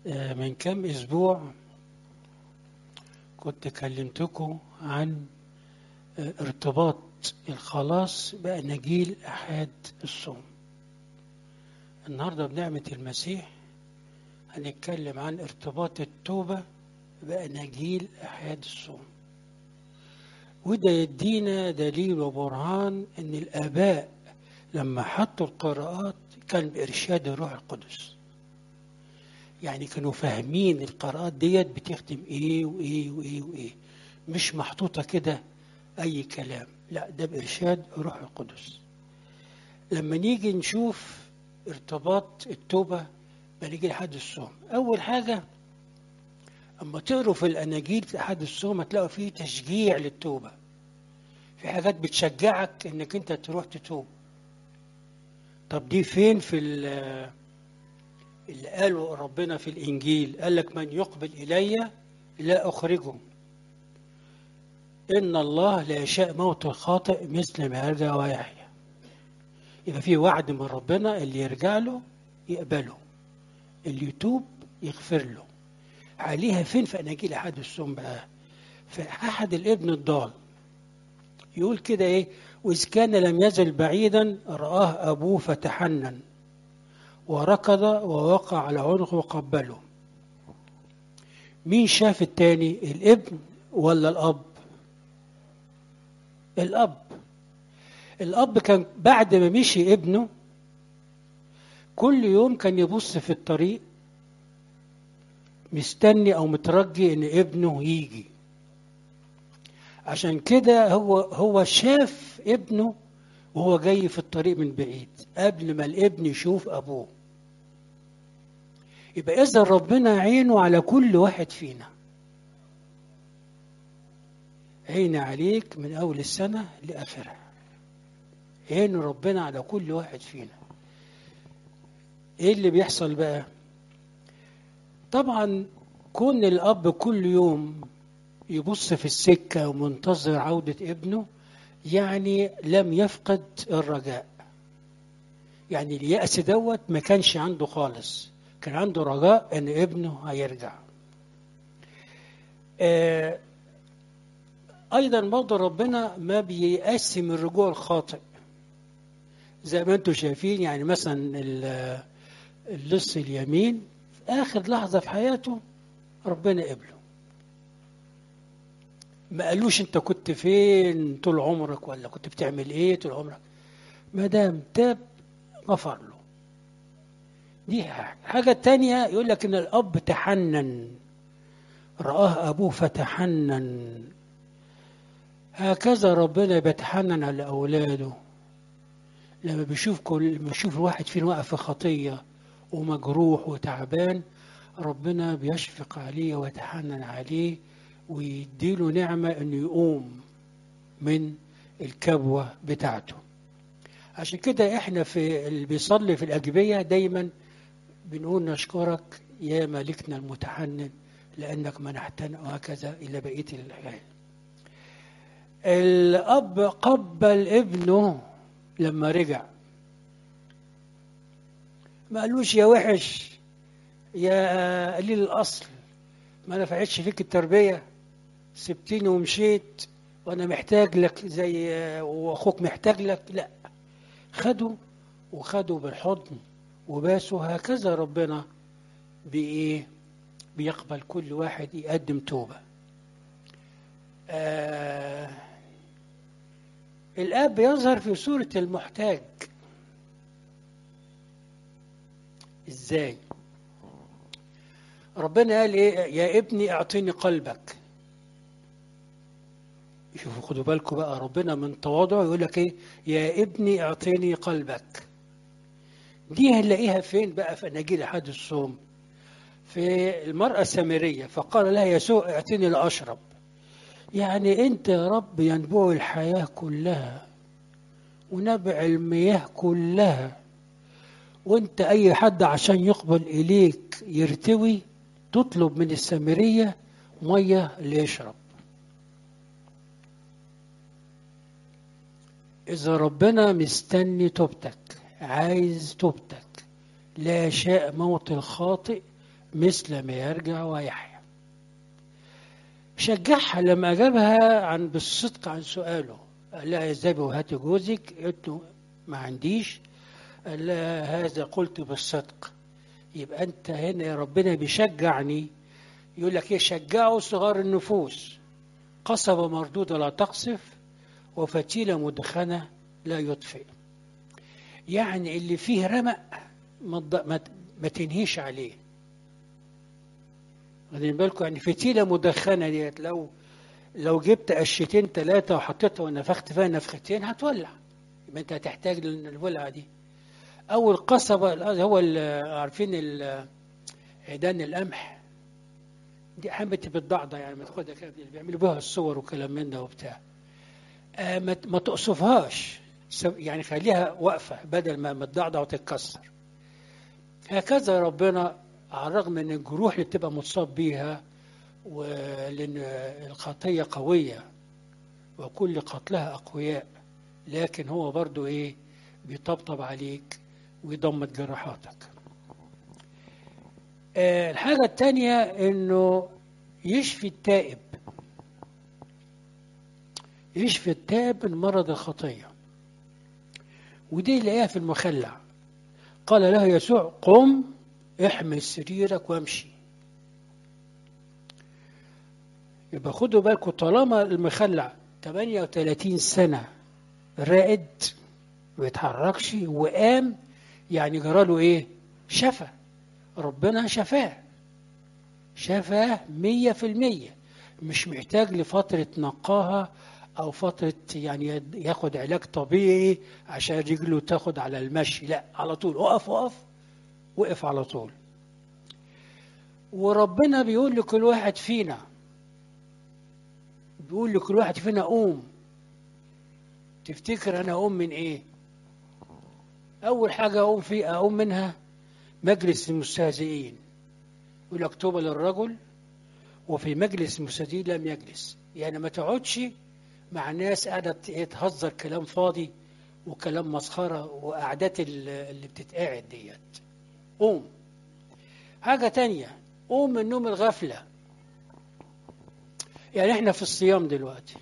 آه، من كام أسبوع كنت كلمتكم عن آه، ارتباط الخلاص بأناجيل أحد الصوم النهاردة بنعمة المسيح هنتكلم عن ارتباط التوبة بأناجيل أحد الصوم وده يدينا دليل وبرهان ان الاباء لما حطوا القراءات كان بارشاد الروح القدس يعني كانوا فاهمين القراءات ديت بتخدم ايه وايه وايه وايه مش محطوطه كده اي كلام لا ده بارشاد الروح القدس لما نيجي نشوف ارتباط التوبه بنيجي لحد الصوم اول حاجه اما تقروا في الاناجيل في احد الصوم هتلاقوا فيه تشجيع للتوبه في حاجات بتشجعك انك انت تروح تتوب طب دي فين في ال- اللي قاله ربنا في الانجيل قال لك من يقبل الي لا اخرجه ان الله لا يشاء موت الخاطئ مثل ما يرجع ويحيا يبقى في وعد من ربنا اللي يرجع له يقبله اللي يتوب يغفر له عليها فين في اناجيل احد الصوم بقى في احد الابن الضال يقول كده ايه واذ كان لم يزل بعيدا راه ابوه فتحنن وركض ووقع على عنقه وقبله مين شاف التاني الابن ولا الاب الاب الاب كان بعد ما مشي ابنه كل يوم كان يبص في الطريق مستني او مترجي ان ابنه يجي عشان كده هو هو شاف ابنه وهو جاي في الطريق من بعيد قبل ما الابن يشوف ابوه يبقى اذا ربنا عينه على كل واحد فينا عين عليك من اول السنه لاخرها عين ربنا على كل واحد فينا ايه اللي بيحصل بقى طبعا كون الاب كل يوم يبص في السكه ومنتظر عوده ابنه يعني لم يفقد الرجاء يعني اليأس دوت ما كانش عنده خالص كان عنده رجاء ان ابنه هيرجع آه ايضا برضه ربنا ما بييأس من الرجوع الخاطئ زي ما انتم شايفين يعني مثلا ال- اللص اليمين في اخر لحظه في حياته ربنا قبله ما قالوش انت كنت فين طول عمرك ولا كنت بتعمل ايه طول عمرك ما دام تاب غفر له دي حاجة الحاجة التانية يقول لك ان الاب تحنن رآه ابوه فتحنن هكذا ربنا بيتحنن على اولاده لما بيشوف كل لما بيشوف الواحد فينا واقع في خطيه ومجروح وتعبان ربنا بيشفق عليه ويتحنن عليه ويديله نعمة انه يقوم من الكبوة بتاعته عشان كده احنا في اللي بيصلي في الأجبية دايما بنقول نشكرك يا مالكنا المتحنن لأنك منحتنا وهكذا إلى بقية الحياة الأب قبل ابنه لما رجع ما قالوش يا وحش يا قليل الأصل ما نفعتش فيك التربية سبتني ومشيت وأنا محتاج لك زي وأخوك محتاج لك لا خدوا وخدوا بالحضن وباسوا هكذا ربنا بإيه بيقبل كل واحد يقدم توبة آه الآب يظهر في صورة المحتاج إزاي ربنا قال إيه يا ابني اعطيني قلبك شوفوا خدوا بالكم بقى ربنا من تواضعه يقول لك ايه يا ابني اعطيني قلبك دي هنلاقيها فين بقى في اناجيل احد الصوم في المرأة السامرية فقال لها يسوع اعطيني لأشرب يعني انت يا رب ينبوع الحياة كلها ونبع المياه كلها وانت اي حد عشان يقبل اليك يرتوي تطلب من السامرية مية ليشرب إذا ربنا مستني توبتك عايز توبتك لا شاء موت الخاطئ مثل ما يرجع ويحيا شجعها لما أجابها عن بالصدق عن سؤاله قال لها اذهبي وهاتي جوزك قلت له ما عنديش قال لها هذا قلت بالصدق يبقى انت هنا يا ربنا بيشجعني يقول لك ايه شجعوا صغار النفوس قصبة مردودة لا تقصف وفتيلة مدخنة لا يطفئ يعني اللي فيه رمق ما, تض- ما, ت- ما تنهيش عليه واخدين بالكم يعني فتيلة مدخنة ديت لو لو جبت قشتين ثلاثة وحطيتها ونفخت فيها نفختين هتولع يبقى انت هتحتاج للولعة دي أو القصبة ال- هو ال- عارفين ال- عيدان القمح دي حبة بالضعضة يعني ما تاخدها كده اللي بيعملوا بيها الصور وكلام من ده وبتاع آه، ما ت- ما تقصفهاش سو- يعني خليها واقفة بدل ما ما تضعضع وتتكسر هكذا ربنا على الرغم من الجروح اللي بتبقى مصاب بيها ولأن الخطية قوية وكل قتلها أقوياء لكن هو برضو إيه بيطبطب عليك ويضمد جراحاتك آه، الحاجة التانية إنه يشفي التائب يشفي التائب من مرض الخطية ودي اللي في المخلع قال له يسوع قم احمل سريرك وامشي يبقى خدوا بالكم طالما المخلع 38 سنة رائد ما بيتحركش وقام يعني جراله ايه؟ شفى ربنا شفاه شفاه مية في المية مش محتاج لفترة نقاهة أو فترة يعني ياخد علاج طبيعي عشان رجله تاخد على المشي لا على طول وقف وقف وقف على طول وربنا بيقول لكل واحد فينا بيقول لكل واحد فينا قوم تفتكر انا اقوم من ايه اول حاجه اقوم في اقوم منها مجلس المستهزئين يقول لك طوبى للرجل وفي مجلس المستهزئين لم يجلس يعني ما تقعدش مع ناس قاعده تهزر كلام فاضي وكلام مسخره وقعدات ال- اللي بتتقاعد ديت قوم حاجه تانية قوم من نوم الغفله يعني احنا في الصيام دلوقتي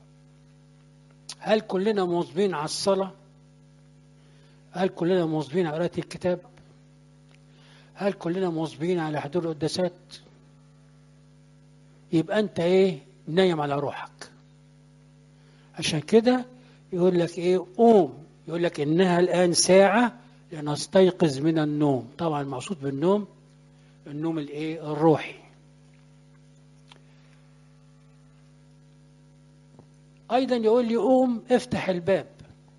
هل كلنا مواظبين على الصلاة؟ هل كلنا مواظبين على قراءة الكتاب؟ هل كلنا مواظبين على حضور القداسات؟ يبقى أنت إيه؟ نايم على روحك. عشان كده يقول لك إيه؟ قوم يقول لك إنها الآن ساعة لنستيقظ من النوم، طبعا المقصود بالنوم النوم الإيه؟ الروحي. أيضا يقول لي قوم افتح الباب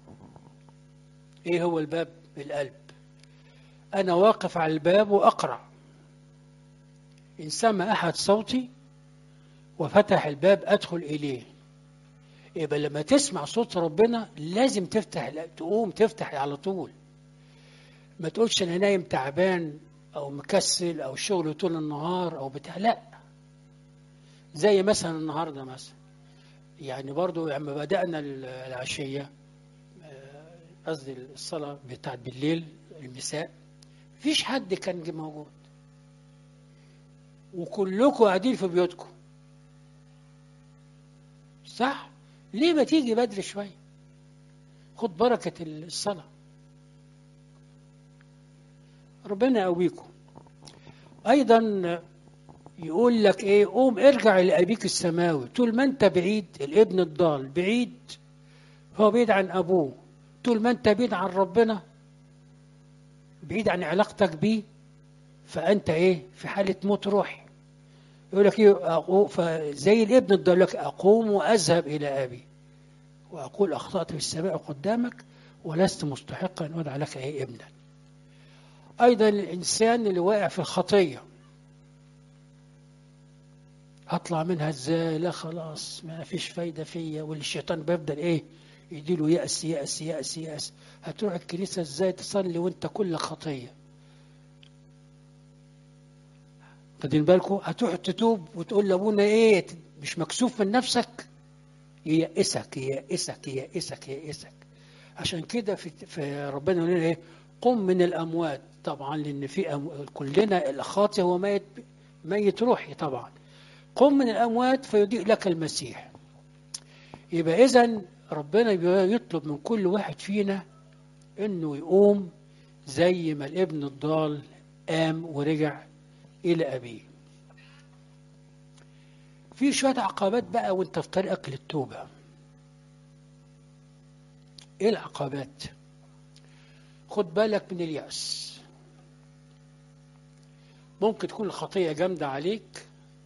إيه هو الباب؟ القلب أنا واقف على الباب وأقرأ إن سمع أحد صوتي وفتح الباب أدخل إليه يبقى لما تسمع صوت ربنا لازم تفتح القلب تقوم تفتح على طول ما تقولش أنا نايم تعبان أو مكسل أو شغل طول النهار أو بتاع لا زي مثلا النهارده مثلا يعني برضو لما بدأنا العشية آه، قصدي الصلاة بتاعت بالليل المساء مفيش حد كان جه موجود وكلكم قاعدين في بيوتكم صح ليه ما تيجي بدري شوية خد بركة الصلاة ربنا يقويكم أيضا يقول لك ايه قوم ارجع لابيك السماوي طول ما انت بعيد الابن الضال بعيد هو بعيد عن ابوه طول ما انت بعيد عن ربنا بعيد عن علاقتك بيه فانت ايه في حاله موت روحي يقول لك ايه أقو- فزي الابن الضال يقول لك اقوم واذهب الى ابي واقول اخطات في السماء قدامك ولست مستحقا ان ادعى لك ايه ابنا ايضا الانسان اللي واقع في الخطيه هطلع منها ازاي لا خلاص ما فيش فايده فيا والشيطان بيفضل ايه يديله يأس يأس يأس يأس هتروح الكنيسة ازاي تصلي وانت كل خطية خدين بالكم هتروح تتوب وتقول لابونا ايه مش مكسوف من نفسك ييأسك ييأسك ييأسك ييأسك عشان كده في, في ربنا يقول لنا ايه قم من الأموات طبعا لأن في أم... كلنا الخاطئ هو ميت ميت روحي طبعا قم من الأموات فيضيء لك المسيح يبقى إذا ربنا يطلب من كل واحد فينا إنه يقوم زي ما الابن الضال قام ورجع إلى أبيه في شوية عقبات بقى وانت في طريقك للتوبة ايه العقبات خد بالك من اليأس ممكن تكون الخطية جامدة عليك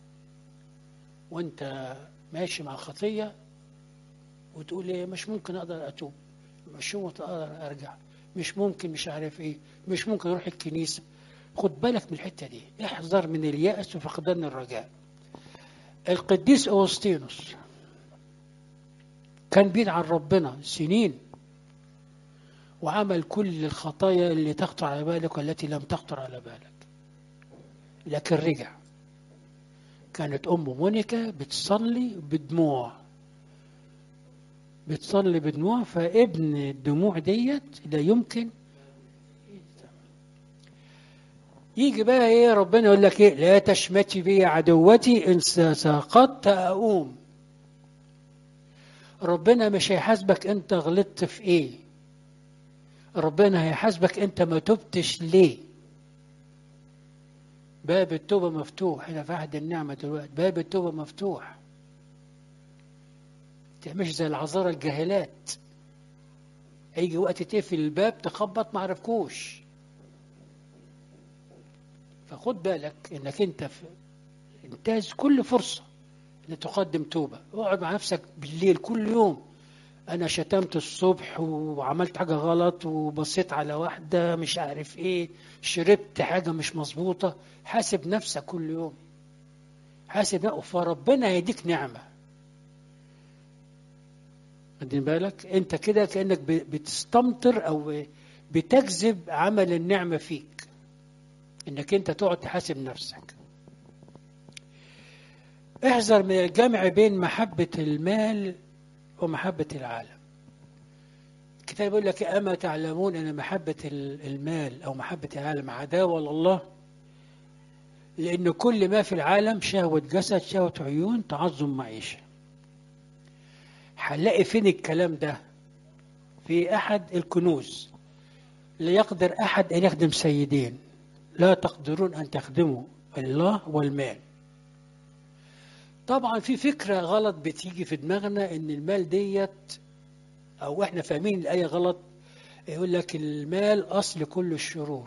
وانت ماشي مع الخطية وتقول ايه مش ممكن اقدر اتوب مش ممكن اقدر ارجع مش ممكن مش عارف ايه مش ممكن اروح الكنيسة خد بالك من الحتة دي احذر من اليأس وفقدان الرجاء القديس أوسطينوس كان بيد عن ربنا سنين وعمل كل الخطايا اللي تخطر على بالك والتي لم تخطر على بالك لكن رجع كانت أم مونيكا بتصلي بدموع بتصلي بدموع فابن الدموع ديت لا يمكن يجي بقى ايه ربنا يقول لك ايه لا تشمتي بي عدوتي ان سقطت اقوم ربنا مش هيحاسبك انت غلطت في ايه ربنا هيحاسبك انت ما تبتش ليه باب التوبة مفتوح هنا في عهد النعمة دلوقتي باب التوبة مفتوح تعملش زي العذارى الجاهلات هيجي وقت تقفل الباب تخبط ما عرفكوش فخد بالك انك انت في انتهز كل فرصة ان تقدم توبة اقعد مع نفسك بالليل كل يوم انا شتمت الصبح وعملت حاجة غلط وبصيت على واحدة مش عارف ايه شربت حاجة مش مظبوطة حاسب نفسك كل يوم حاسب نفسك فربنا هيديك نعمة خدين بالك انت كده كأنك بتستمطر او بتجذب عمل النعمة فيك انك انت تقعد تحاسب نفسك احذر من الجمع بين محبة المال ومحبة العالم الكتاب يقول لك أما تعلمون أن محبة المال أو محبة العالم عداوة لله لأن كل ما في العالم شهوة جسد شهوة عيون تعظم معيشة هنلاقي فين الكلام ده في أحد الكنوز لا يقدر أحد أن يخدم سيدين لا تقدرون أن تخدموا الله والمال طبعا في فكرة غلط بتيجي في دماغنا ان المال ديت او احنا فاهمين الآية غلط يقول لك المال أصل كل الشرور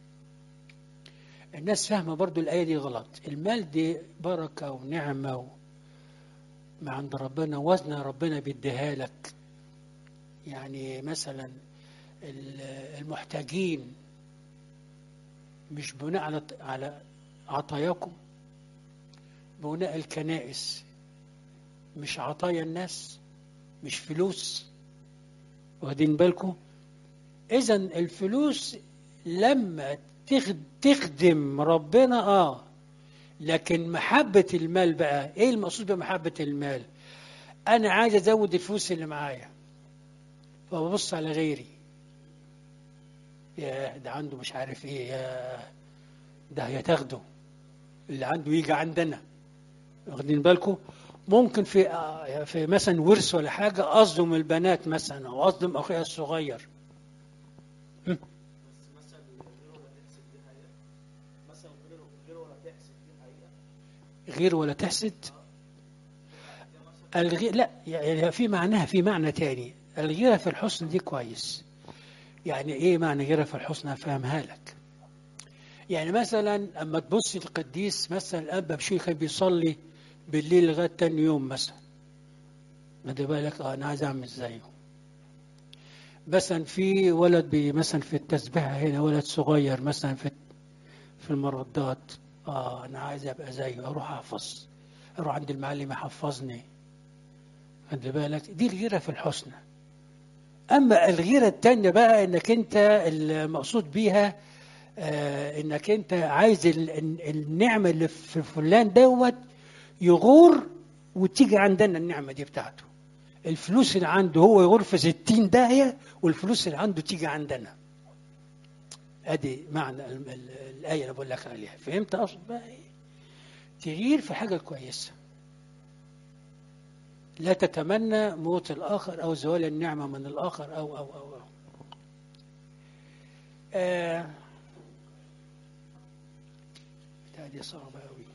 الناس فاهمة برضو الآية دي غلط المال دي بركة ونعمة و... ما عند ربنا وزن ربنا بيديها لك يعني مثلا المحتاجين مش بناء على على عطاياكم بناء الكنائس مش عطايا الناس مش فلوس واخدين بالكم اذا الفلوس لما تخدم ربنا اه لكن محبة المال بقى ايه المقصود بمحبة المال انا عايز ازود الفلوس اللي معايا فببص على غيري يا ده عنده مش عارف ايه يا ده هيتاخده اللي عنده يجي عندنا واخدين بالكم ممكن في في مثلا ورث ولا حاجه اصدم البنات مثلا او اصدم اخويا الصغير غير ولا تحسد الغير لا يعني في معناها في معنى تاني الغيرة في الحسن دي كويس يعني ايه معنى غيرة في الحسن افهمها لك يعني مثلا اما تبص القديس مثلا الاب بشير كان بيصلي بالليل لغايه تاني يوم مثلا ما بالك اه انا عايز اعمل زيه مثلا في ولد بي مثلا في التسبيحه هنا ولد صغير مثلا في في المردات اه انا عايز ابقى زيه اروح احفظ اروح عند المعلم يحفظني خد بالك دي الغيره في الحسنى اما الغيره التانية بقى انك انت المقصود بيها آه انك انت عايز النعمه اللي في فلان دوت يغور وتيجي عندنا النعمه دي بتاعته الفلوس اللي عنده هو يغور في 60 داهيه والفلوس اللي عنده تيجي عندنا ادي معنى ال- ال- الايه اللي بقول لك عليها فهمت اقصد بقى ايه تغيير في حاجه كويسه لا تتمنى موت الاخر او زوال النعمه من الاخر او او او, أو. آه بتاع دي صعبه قوي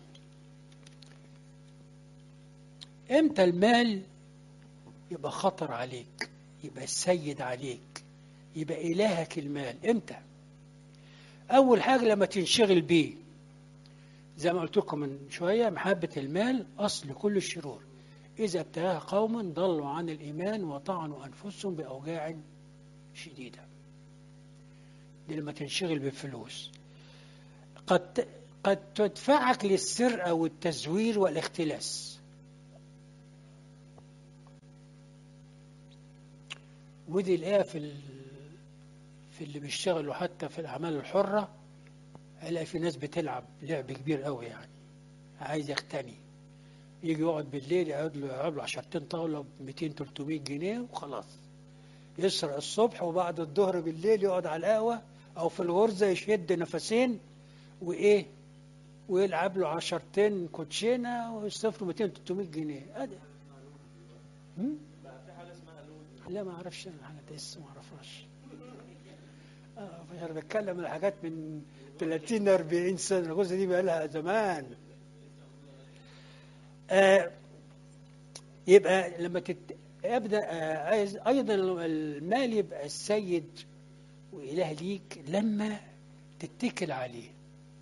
امتى المال يبقى خطر عليك يبقى السيد عليك يبقى إلهك المال امتى أول حاجة لما تنشغل بيه زي ما قلت لكم من شوية محبة المال أصل كل الشرور إذا ابتلاها قوم ضلوا عن الإيمان وطعنوا أنفسهم بأوجاع شديدة دي لما تنشغل بالفلوس قد قد تدفعك للسرقة والتزوير والاختلاس ودي الآية في ال... في اللي بيشتغلوا حتى في الأعمال الحرة هلاقي في ناس بتلعب لعب كبير قوي يعني عايز يغتني يجي يقعد بالليل يقعد له يقعد له عشرتين طاولة ب 200 300 جنيه وخلاص يسرق الصبح وبعد الظهر بالليل يقعد على القهوة أو في الغرزة يشد نفسين وإيه ويلعب له عشرتين كوتشينة ويصرف له 200 300 جنيه أدي هم؟ لا ما اعرفش انا الحاجات دي لسه ما اعرفهاش اه انا بتكلم على حاجات من 30 40 سنه الغزه دي بقى لها زمان آه يبقى لما تت... ابدا آه عايز ايضا المال يبقى السيد واله ليك لما تتكل عليه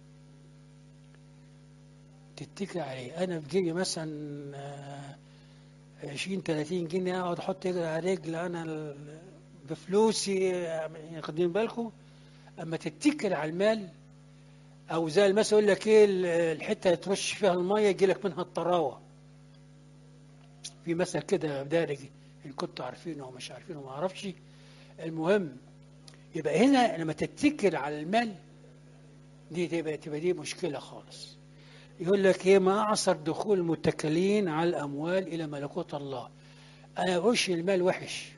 تتكل عليه انا بجيبي مثلا آه 20 30 جنيه اقعد احط رجل على رجل انا ال- بفلوسي واخدين بالكم اما تتكل على المال او زي المثل يقول لك ايه ال- الحته اللي ترش فيها الميه يجي لك منها الطراوه في مثل كده دارج ان كنتوا عارفينه او مش عارفينه ما اعرفش المهم يبقى هنا لما تتكل على المال دي تبقى تبقى دي مشكله خالص يقول لك ايه ما اعصر دخول المتكلين على الاموال الى ملكوت الله انا بقولش المال وحش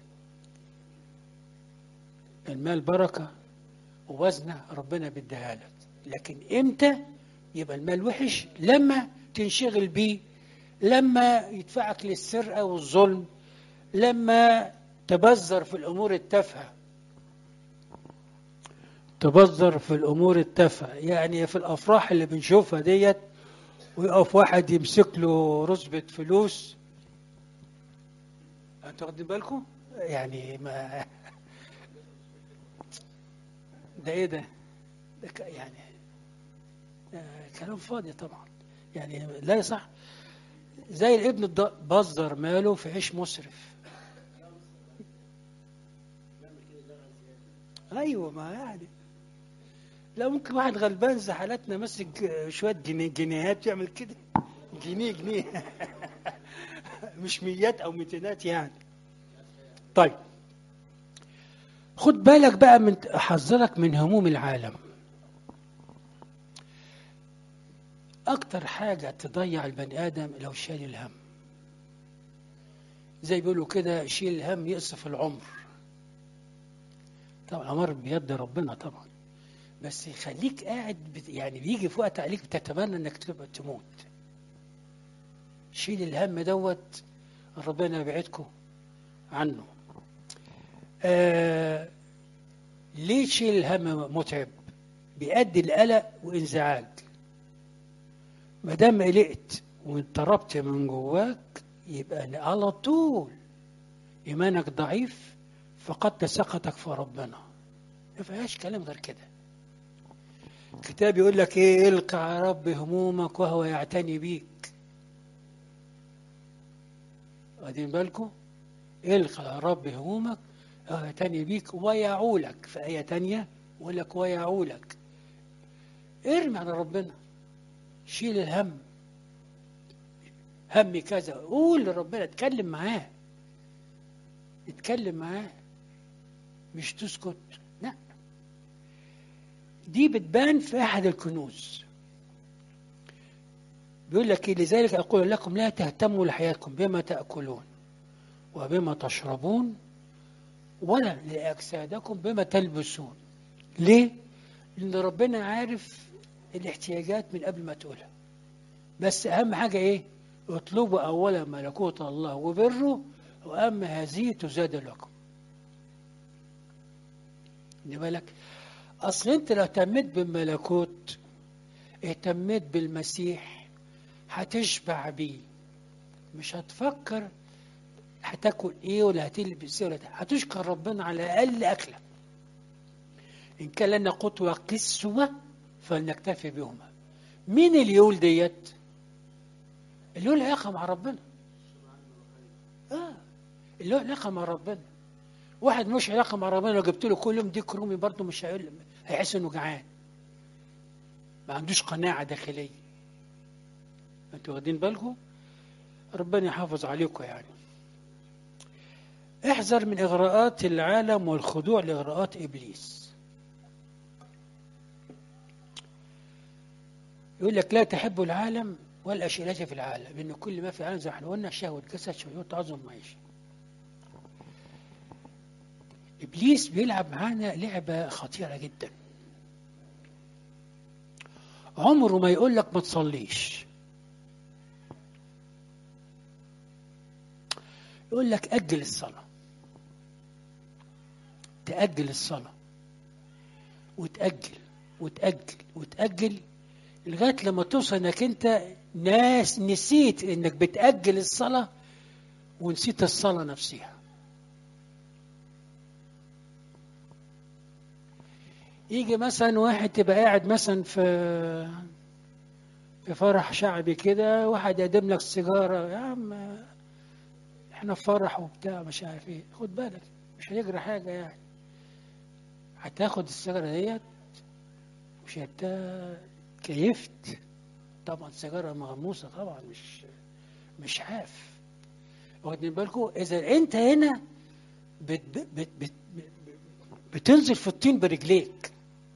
المال بركه ووزنه ربنا بيديها لك لكن امتى يبقى المال وحش لما تنشغل بيه لما يدفعك للسرقه والظلم لما تبذر في الامور التافهه تبذر في الامور التافهه يعني في الافراح اللي بنشوفها ديت ويقف واحد يمسك له رزبة فلوس انتوا واخدين بالكم؟ يعني ما ده ايه ده؟ ده ك- يعني آه، كلام فاضي طبعا يعني لا يصح زي الابن الض- بذر ماله في عيش مسرف ايوه ما يعني لا ممكن واحد غلبان زي حالاتنا ماسك شويه جنيه جنيهات يعمل كده جنيه جنيه مش ميات او ميتينات يعني طيب خد بالك بقى من احذرك من هموم العالم اكتر حاجه تضيع البني ادم لو شال الهم زي بيقولوا كده شيل الهم يقصف العمر طبعا العمر بيد ربنا طبعا بس يخليك قاعد بت... يعني بيجي في وقت عليك بتتمنى انك تبقى تموت شيل الهم دوت ربنا يبعدكم عنه آه ليه تشيل الهم متعب بيؤدي القلق وانزعاج ما دام قلقت واضطربت من جواك يبقى على طول ايمانك ضعيف فقدت ثقتك في ربنا ما فيهاش كلام غير كده الكتاب يقول لك ايه القى يا رب همومك وهو يعتني بيك واخدين بالكم القى يا رب همومك وهو يعتني بيك ويعولك في آية تانية يقول لك ويعولك ارمي على ربنا شيل الهم همي كذا قول لربنا اتكلم معاه اتكلم معاه مش تسكت لا دي بتبان في احد الكنوز بيقول لك إيه لذلك اقول لكم لا تهتموا لحياتكم بما تاكلون وبما تشربون ولا لاجسادكم بما تلبسون ليه لأن ربنا عارف الاحتياجات من قبل ما تقولها بس أهم حاجة إيه؟ اطلبوا أولا ملكوت الله وبره وأما هذه تزاد لكم خلي بالك أصل أنت لو اهتميت بالملكوت اهتميت بالمسيح هتشبع بيه مش هتفكر هتاكل ايه ولا هتلبس ايه ولا هتشكر ربنا على اقل اكله ان كان لنا قوت وكسوه فلنكتفي بهما مين اللي يقول ديت اللي يقول علاقه مع ربنا اه اللي هو علاقه مع ربنا واحد مش علاقه مع ربنا لو جبت له كل يوم ديك رومي برضه مش هيقول هيحس انه جعان ما عندوش قناعه داخليه انتوا واخدين بالكم ربنا يحافظ عليكم يعني احذر من اغراءات العالم والخضوع لاغراءات ابليس يقول لك لا تحب العالم والاشياء التي في العالم لان كل ما في العالم زي ما احنا قلنا شهوه جسد شهوه تعظم معيشه ابليس بيلعب معانا لعبه خطيره جدا عمره ما يقول لك ما تصليش يقول لك أجل الصلاة تأجل الصلاة وتأجل وتأجل وتأجل لغاية لما توصل انك انت ناس نسيت انك بتأجل الصلاة ونسيت الصلاة نفسها يجي مثلا واحد تبقى قاعد مثلا في في فرح شعبي كده واحد يقدم لك سيجارة يا عم احنا في فرح وبتاع مش عارف ايه خد بالك مش هيجرى حاجة يعني هتاخد السيجارة ديت مش هت كيفت طبعا سيجارة مغموسة طبعا مش مش حاف واخدين بالكم اذا انت هنا بت بت بت بت بتنزل في الطين برجليك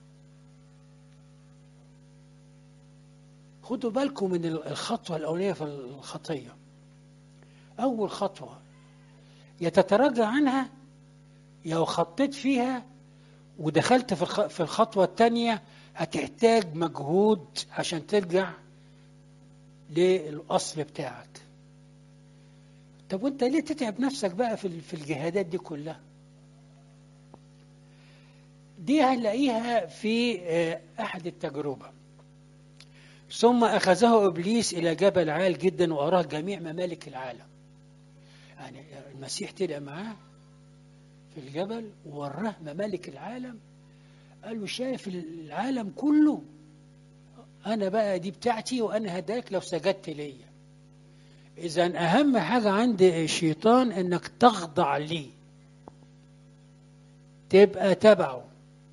خدوا بالكم من الخطوة الأولية في الخطية أول خطوة يا تتراجع عنها يا خطيت فيها ودخلت في في الخطوة الثانية هتحتاج مجهود عشان ترجع للأصل بتاعك طب وانت ليه تتعب نفسك بقى في في الجهادات دي كلها دي هنلاقيها في أحد التجربة ثم أخذه إبليس إلى جبل عال جدا وأراه جميع ممالك العالم يعني المسيح طلع معاه في الجبل ووراه ممالك العالم قال له شايف العالم كله أنا بقى دي بتاعتي وأنا هداك لو سجدت ليا إذا أهم حاجة عند الشيطان إنك تخضع ليه تبقى تبعه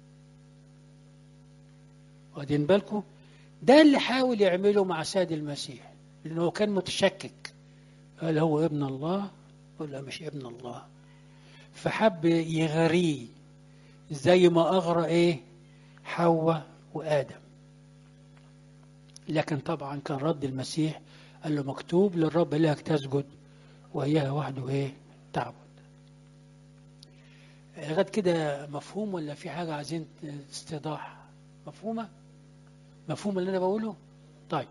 واخدين بالكم ده اللي حاول يعمله مع سيد المسيح لأنه كان متشكك هل هو ابن الله ولا مش ابن الله فحب يغريه زي ما أغرى إيه حواء وآدم لكن طبعا كان رد المسيح قال له مكتوب للرب إلهك تسجد وإياه وحده إيه تعبد لغاية كده مفهوم ولا في حاجة عايزين استيضاح مفهومة مفهوم اللي أنا بقوله طيب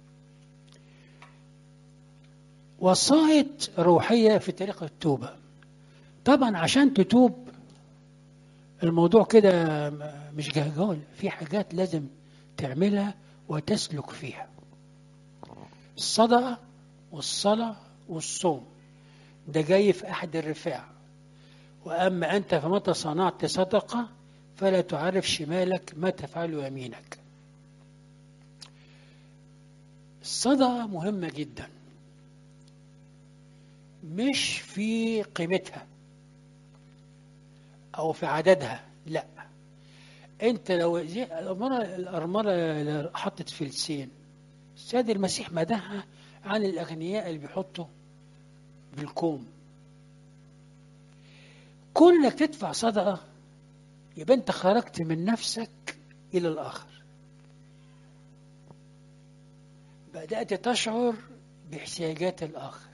وصاية روحية في طريق التوبة طبعا عشان تتوب الموضوع كده مش جهجول في حاجات لازم تعملها وتسلك فيها الصدقة والصلاة والصوم ده جاي في أحد الرفاع وأما أنت فمتى صنعت صدقة فلا تعرف شمالك ما تفعل يمينك الصدقة مهمة جدا مش في قيمتها أو في عددها لا أنت لو الأرملة الأرملة اللي حطت فلسين السيد المسيح مدحها عن الأغنياء اللي بيحطوا بالكوم كونك تدفع صدقة يبقى أنت خرجت من نفسك إلى الآخر بدأت تشعر باحتياجات الآخر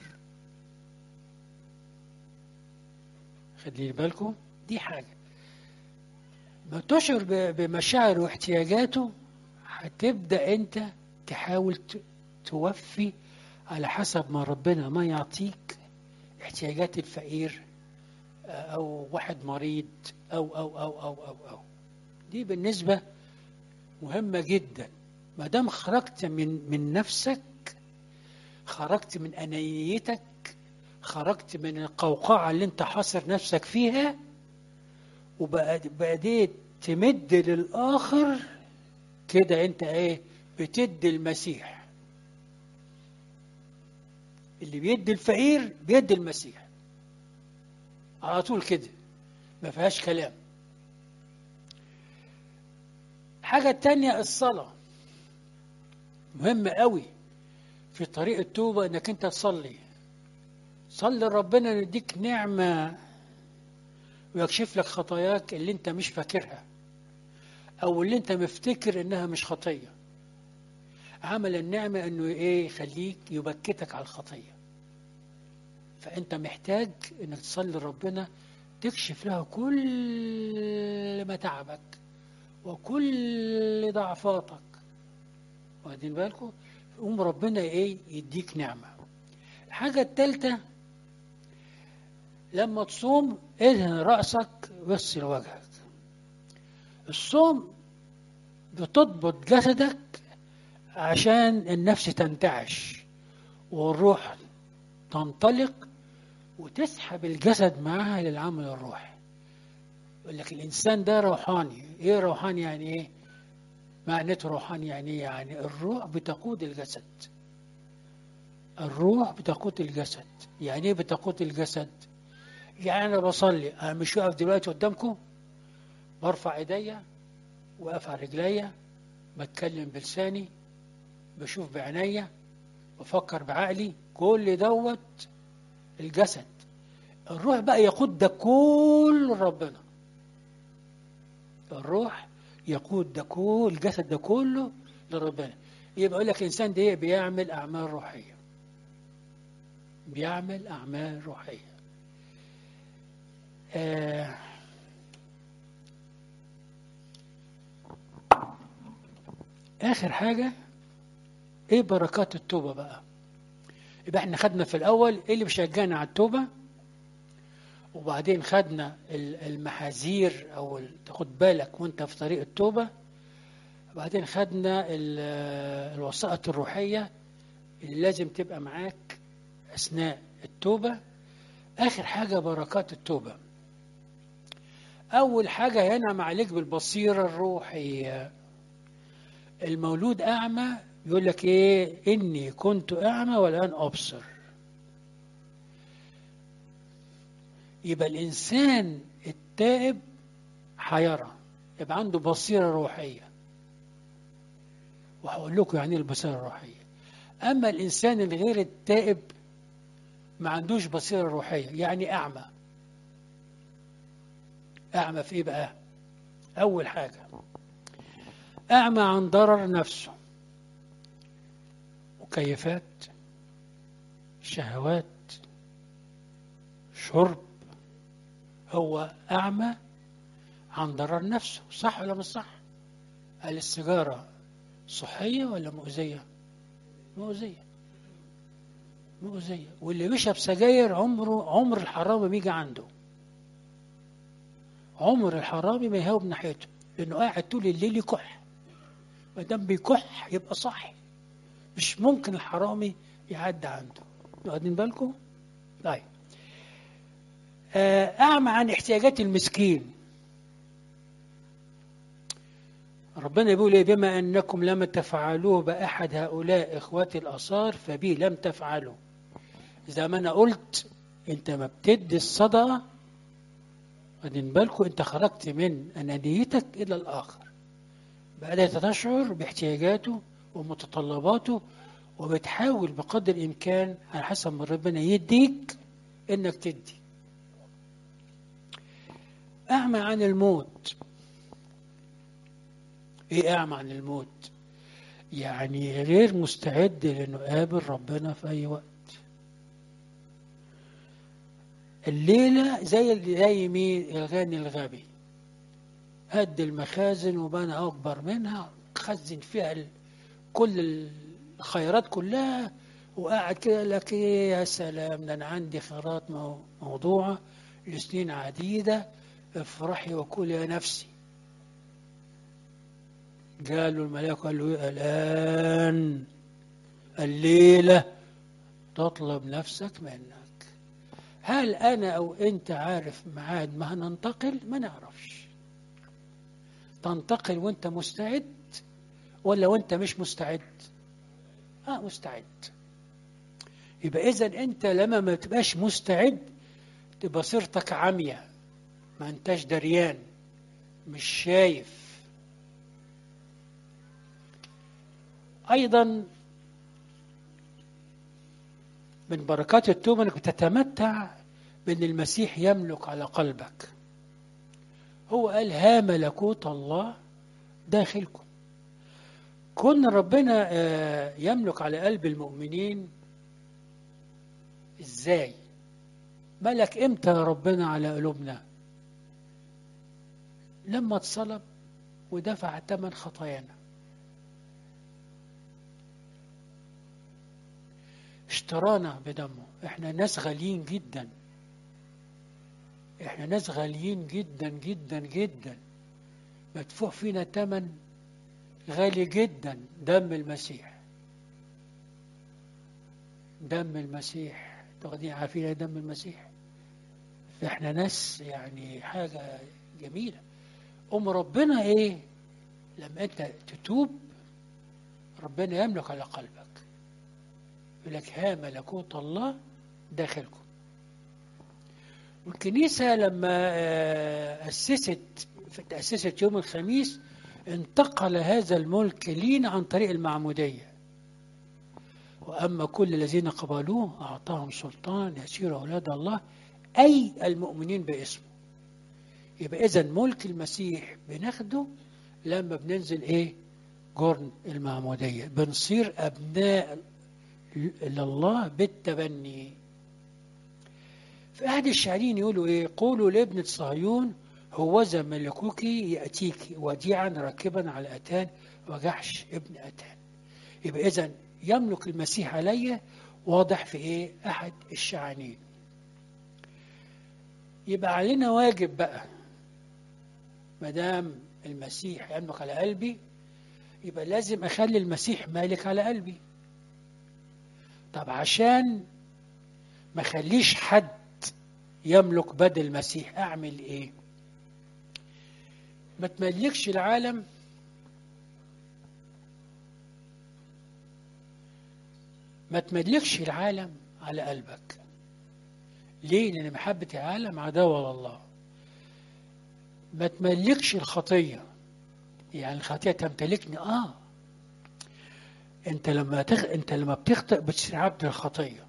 خلي بالكم دي حاجة ما تشعر ب- بمشاعر واحتياجاته هتبدأ أنت تحاول ت- توفي على حسب ما ربنا ما يعطيك احتياجات الفقير آه، أو واحد مريض أو أو أو أو أو أو دي بالنسبة مهمة جدا ما دام خرجت من من نفسك خرجت من أنانيتك خرجت من القوقعة اللي انت حاصر نفسك فيها وبديت تمد للآخر كده انت ايه بتدي المسيح اللي بيدي الفقير بيدي المسيح على طول كده ما فيهاش كلام حاجة تانية الصلاة مهمة قوي في طريق التوبة انك انت تصلي صلي ربنا يديك نعمة ويكشف لك خطاياك اللي انت مش فاكرها او اللي انت مفتكر انها مش خطية عمل النعمة انه ايه يخليك يبكتك على الخطية فانت محتاج انك تصلي ربنا تكشف له كل متاعبك وكل ضعفاتك واخدين بالكم يقوم ربنا ايه يديك نعمة الحاجة الثالثة لما تصوم ادهن رأسك واغسل وجهك الصوم بتضبط جسدك عشان النفس تنتعش والروح تنطلق وتسحب الجسد معاها للعمل الروحي يقول لك الإنسان ده روحاني إيه روحاني يعني إيه معناته روحاني يعني إيه يعني الروح بتقود الجسد الروح بتقود الجسد يعني إيه بتقود الجسد يعني أنا بصلي أنا مش واقف دلوقتي قدامكم برفع ايديا واقف على رجليا بتكلم بلساني بشوف بعينيا بفكر بعقلي كل دوت الجسد الروح بقى يقود ده كل ربنا الروح يقود ده كل الجسد ده كله لربنا يبقى يقول لك الانسان ده بيعمل اعمال روحيه بيعمل اعمال روحيه آه اخر حاجه ايه بركات التوبه بقى يبقى احنا خدنا في الاول ايه اللي بيشجعنا على التوبه وبعدين خدنا المحاذير او تاخد بالك وانت في طريق التوبه وبعدين خدنا الوسائط الروحيه اللي لازم تبقى معاك اثناء التوبه اخر حاجه بركات التوبه اول حاجه ينعم عليك بالبصيره الروحيه المولود أعمى يقول لك إيه إني كنت أعمى والآن أبصر يبقى الإنسان التائب هيرى يبقى عنده بصيرة روحية وهقول لكم يعني ايه البصيرة الروحية أما الإنسان الغير التائب ما عندوش بصيرة روحية يعني أعمى أعمى في إيه بقى؟ أول حاجة أعمى عن ضرر نفسه مكيفات شهوات شرب هو أعمى عن ضرر نفسه صح ولا مش صح هل السيجارة صحية ولا مؤذية مؤذية مؤذية واللي بيشرب سجاير عمره عمر الحرامي بيجي عنده عمر الحرامي ما يهاوب ناحيته لأنه قاعد طول الليل يكح ما دام بيكح يبقى صاحي مش ممكن الحرامي يعدي عنده واخدين بالكم؟ طيب أعمى عن احتياجات المسكين ربنا بيقول ايه بما انكم لم تفعلوه باحد هؤلاء اخواتي الاصار فبي لم تفعلوا زي ما انا قلت انت ما بتدي الصدقه واخدين بالكم انت خرجت من انانيتك الى الاخر بدات تشعر باحتياجاته ومتطلباته وبتحاول بقدر الامكان على حسب ما ربنا يديك انك تدي اعمى عن الموت ايه اعمى عن الموت يعني غير مستعد لانه قابل ربنا في اي وقت الليله زي زي مين الغني الغبي هد المخازن وبنى أكبر منها خزن فيها ال- كل الخيرات كلها وقاعد كده لك ايه يا سلام ده انا عندي خيرات مو- موضوعة لسنين عديدة افرحي وكلي يا نفسي قالوا الملاك قال له إيه؟ الآن الليلة تطلب نفسك منك هل أنا أو أنت عارف ميعاد ما هننتقل ما نعرفش تنتقل وأنت مستعد ولا وأنت مش مستعد آه مستعد يبقى إذا أنت لما ما تبقاش مستعد تبقى صرتك عمية ما أنتش دريان مش شايف أيضا من بركات التوبة أنك تتمتع بأن المسيح يملك على قلبك هو قال ها ملكوت الله داخلكم كون ربنا آه، يملك على قلب المؤمنين ازاي ملك امتى ربنا على قلوبنا لما اتصلب ودفع ثمن خطايانا اشترانا بدمه احنا ناس غاليين جدا احنا ناس غاليين جدا جدا جدا مدفوع فينا ثمن غالي جدا دم المسيح دم المسيح تاخدين عارفين دم المسيح فاحنا ناس يعني حاجة جميلة أم ربنا ايه لما انت تتوب ربنا يملك على قلبك يقول لك ها ملكوت الله داخلكم والكنيسة لما آه، أسست تأسست يوم الخميس انتقل هذا الملك لينا عن طريق المعمودية وأما كل الذين قبلوه أعطاهم سلطان يسير أولاد الله أي المؤمنين باسمه يبقى إذا ملك المسيح بناخده لما بننزل إيه جرن المعمودية بنصير أبناء لله بالتبني في أحد الشاعرين يقولوا إيه قولوا لابنة صهيون هوذا ملكوك يأتيك وديعا راكبا على أتان وجحش ابن أتان يبقى إذا يملك المسيح علي واضح في إيه أحد الشعانين يبقى علينا واجب بقى ما دام المسيح يملك على قلبي يبقى لازم أخلي المسيح مالك على قلبي طب عشان ما خليش حد يملك بدل المسيح أعمل إيه ما تملكش العالم ما تملكش العالم على قلبك ليه لأن محبة العالم عداوة لله ما تملكش الخطية يعني الخطية تمتلكني آه أنت لما تخ... أنت لما بتخطئ بتصير عبد للخطية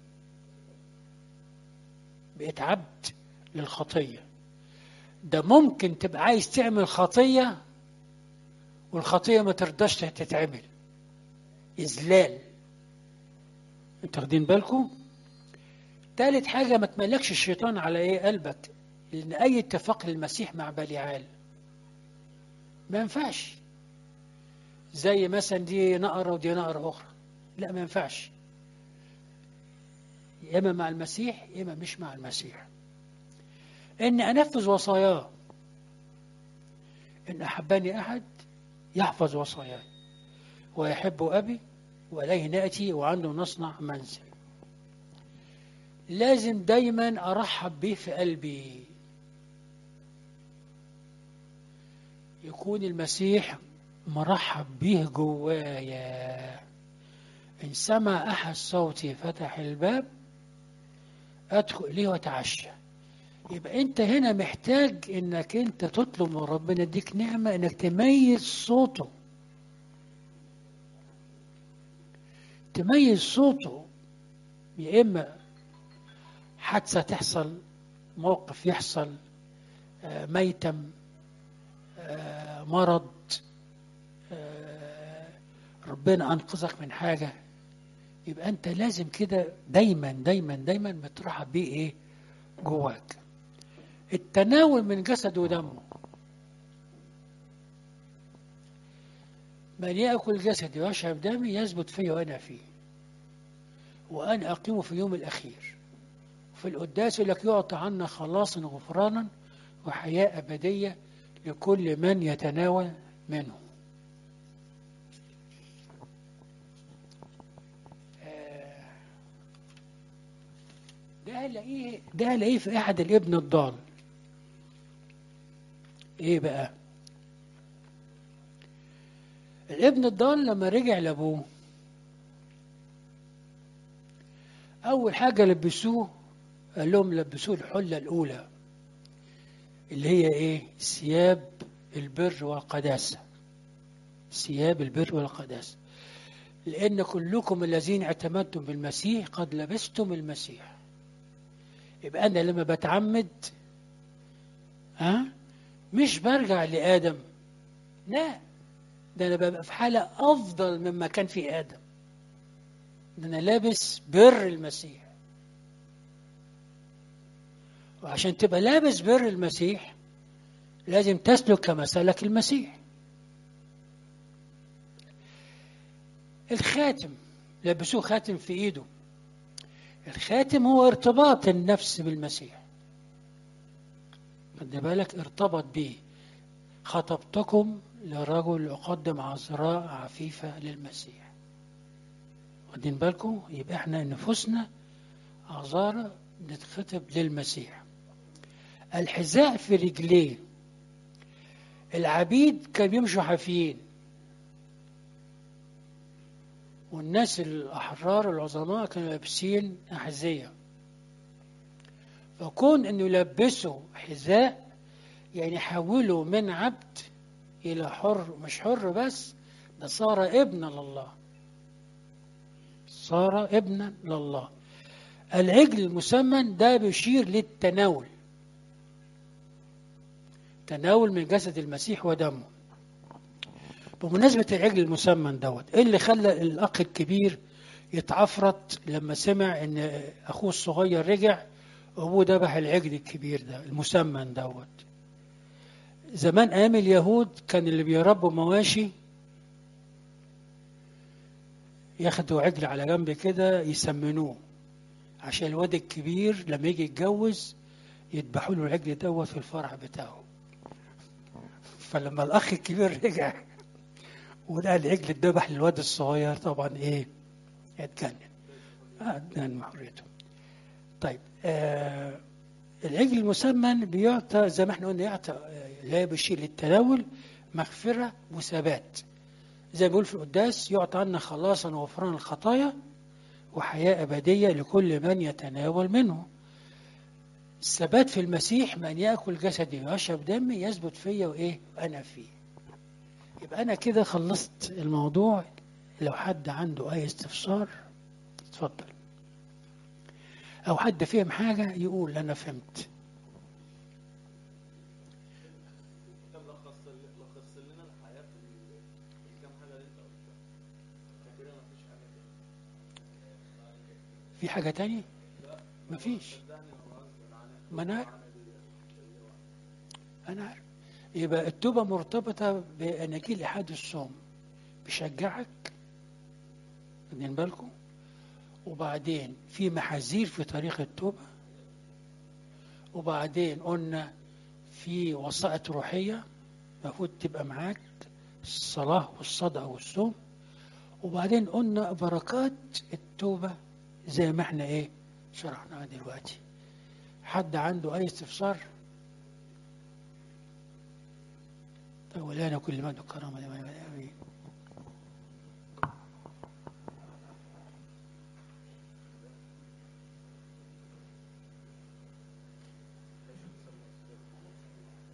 بقيت عبد للخطية ده ممكن تبقى عايز تعمل خطية والخطية ما ترضاش تتعمل إذلال انتوا واخدين بالكم تالت حاجة ما تملكش الشيطان على ايه قلبك لأن أي اتفاق للمسيح مع بليعال ما ينفعش زي مثلا دي نقرة ودي نقرة أخرى لا ما ينفعش يا إما مع المسيح يا إما مش مع المسيح إني أنفذ وصاياه إن أحبني أحد يحفظ وصاياي ويحب أبي وإليه نأتي وعنده نصنع منزل لازم دايما أرحب به في قلبي يكون المسيح مرحب به جوايا إن سمع أحد صوتي فتح الباب أدخل إليه وأتعشى يبقى أنت هنا محتاج إنك أنت تطلب من ربنا يديك نعمة إنك تميز صوته تميز صوته يا إما حادثة تحصل موقف يحصل آه، ميتم آه، مرض آه، ربنا أنقذك من حاجة يبقى أنت لازم كده دايما دايما دايما بترحب بيه إيه جواك التناول من جسد ودمه من يأكل جسدي ويشرب دمي يثبت فيه وأنا فيه وأنا أقيم في اليوم الأخير في القداس لك يعطى عنا خلاصا غفرانا وحياة أبدية لكل من يتناول منه آه، ده هلاقيه ده هلاقيه في أحد الابن الضال إيه بقى؟ الابن الضال لما رجع لأبوه أول حاجة لبسوه قال لهم لبسوه الحلة الأولى اللي هي إيه؟ ثياب البر والقداسة ثياب البر والقداسة لأن كلكم الذين اعتمدتم بالمسيح قد لبستم المسيح يبقى أنا لما بتعمد ها مش برجع لآدم لا ده أنا ببقى في حالة أفضل مما كان في آدم ده أنا لابس بر المسيح وعشان تبقى لابس بر المسيح لازم تسلك كما سلك المسيح الخاتم لبسوه خاتم في ايده الخاتم هو ارتباط النفس بالمسيح خد بالك ارتبط به خطبتكم لرجل أقدم عذراء عفيفة للمسيح واخدين بالكم يبقى احنا نفوسنا عذارى نتخطب للمسيح الحذاء في رجليه العبيد كانوا بيمشوا حافيين والناس الأحرار العظماء كانوا لابسين أحذية فكون أنه يلبسوا حذاء يعني حولوا من عبد إلى حر مش حر بس ده صار ابنا لله صار ابنا لله العجل المسمن ده بيشير للتناول تناول من جسد المسيح ودمه بمناسبة العجل المسمن دوت ايه اللي خلى الاخ الكبير يتعفرت لما سمع ان اخوه الصغير رجع وابوه ذبح العجل الكبير ده المسمن دوت زمان ايام اليهود كان اللي بيربوا مواشي ياخدوا عجل على جنب كده يسمنوه عشان الواد الكبير لما يجي يتجوز يذبحوا له العجل دوت في الفرع بتاعه فلما الاخ الكبير رجع ولقى العجل اتذبح للواد الصغير طبعا ايه اتجنن اتجنن حريته طيب آه العجل المسمن بيعطى زي ما احنا قلنا يعطى آه، لا بشيء للتناول مغفرة وثبات زي ما بيقول في القداس يعطى عنا خلاصا وغفران الخطايا وحياة أبدية لكل من يتناول منه الثبات في المسيح من يأكل جسدي ويشرب دمي يثبت فيا وإيه وأنا فيه يبقى أنا كده خلصت الموضوع لو حد عنده أي استفسار اتفضل أو حد فهم حاجة يقول أنا فهمت طب لخص لخص لنا الحياه في ال- في الكام حاجه اللي انت قلتها كده مفيش حاجه تاني في حاجة تانية مفيش صدقني هو غصب عنك ما أنا عارف أنا عارف يبقى التوبة مرتبطة بأناجيل إحاد الصوم بيشجعك واخدين بالكم وبعدين في محاذير في طريق التوبة وبعدين قلنا في وسائط روحية المفروض تبقى معاك الصلاة والصدقة والصوم وبعدين قلنا بركات التوبة زي ما احنا ايه شرحناها دلوقتي حد عنده أي استفسار؟ ولانا كل ما الكرامة لمن يولي. آمين